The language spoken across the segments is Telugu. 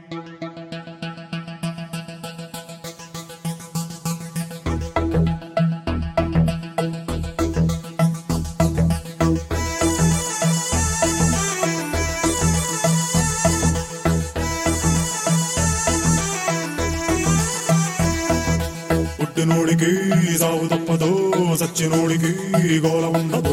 పుట్టినోడికి సాగు తప్పదు సచ్చినోడికి గోల ఉండదు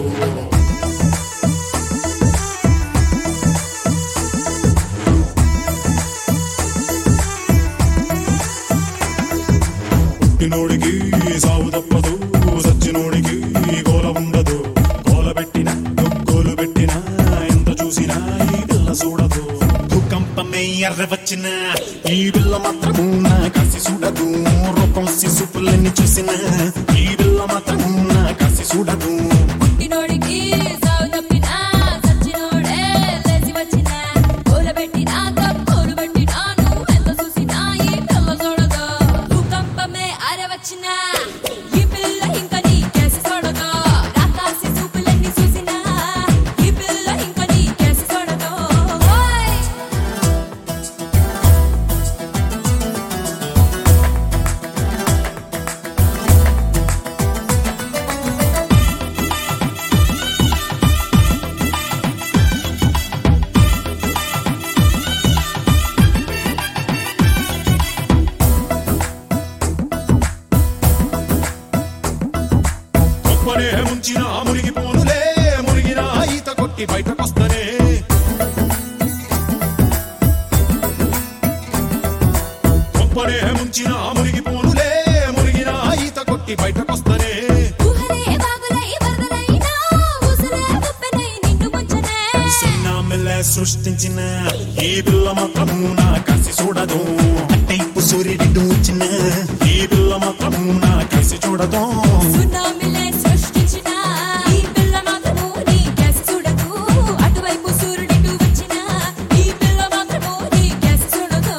పుట్టినోడికి సాగు తప్పదు సచ్చినోడికి గోల ఉండదు గోల పెట్టిన గోలు పెట్టిన ఎంత చూసినా ఈ పిల్ల చూడదు భూకంపమే ఎర్ర వచ్చిన ఈ పిల్ల మాత్రము నా కసి చూడదు రూపం శిశుపులని చూసిన ఈ పిల్ల మాత్రము నా కసి చూడదు పుట్టినోడికి సావు తప్పినా సచ్చినోడే లేచి వచ్చినా కూలబెట్టినా తప్పులు పెట్టినా నువ్వు ఎంత చూసినా ఈ పిల్ల చూడదు భూకంపమే అరవచ్చినా ఈ పిల్ల ఇంకా నీ కేసు చూడదు రాకాసి చూపులన్నీ చూసినా ఈ పిల్ల ఇంకా నీ కేసు చూడదు ఓయ్ గొప్పనే ముంచిన మునిగిపోనులే మునిగిన ఈత కొట్టి బయటకొస్తనే గొప్పనే ముంచిన మునిగిపోనులే మునిగిన ఈత కొట్టి బయటకొస్తనే ఊహలే బాగులై వరదలైనా ఊసలే ఉప్పెనై నిన్ను ముంచనే సున్నామిలే సృష్టించిన ఈ పిల్ల మాత్రము నా కసి చూడదు అట్టైపు సూర్యుడు వచ్చిన ఈ పిల్ల మాత్రము నా కసి చూడదు సునామీలే సృష్టించిన ఈ పిల్ల మాత్రము నీ కేసు చూడదు అటువైపు సూర్యుడిటు వచ్చిన ఈ పిల్ల మాత్రము నీ కేసు చూడదు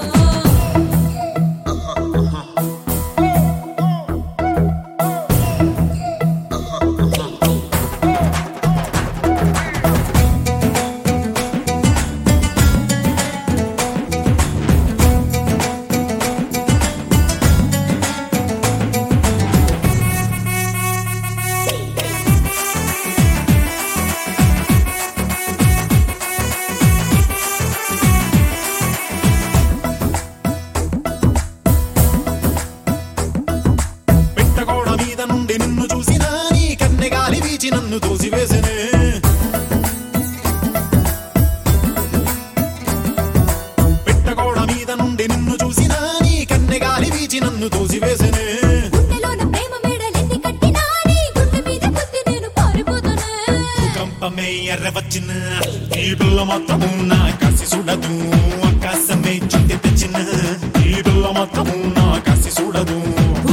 పెట్టగోడ మీద నుండి నిన్ను చూసినా నీ కన్నె గాలి వీచి నన్ను తోసివేసనే పెట్టగోడ మీద నుండి నిన్ను చూసినా నీ కన్నె గాలి వీచి నన్ను తోసివేసనే గుండెలోన ప్రేమ మేడలెన్ని కట్టినా నీ గుండె మీద కొద్ది నేను పారిపోతానే భూకంపమే ఎర్ర వచ్చిన ఈ పిల్ల మాత్రము నా కసి చూడదు ఆకాశమే చుట్టి తెచ్చిన ఈ పిల్ల మాత్రము నా కసి చూడదు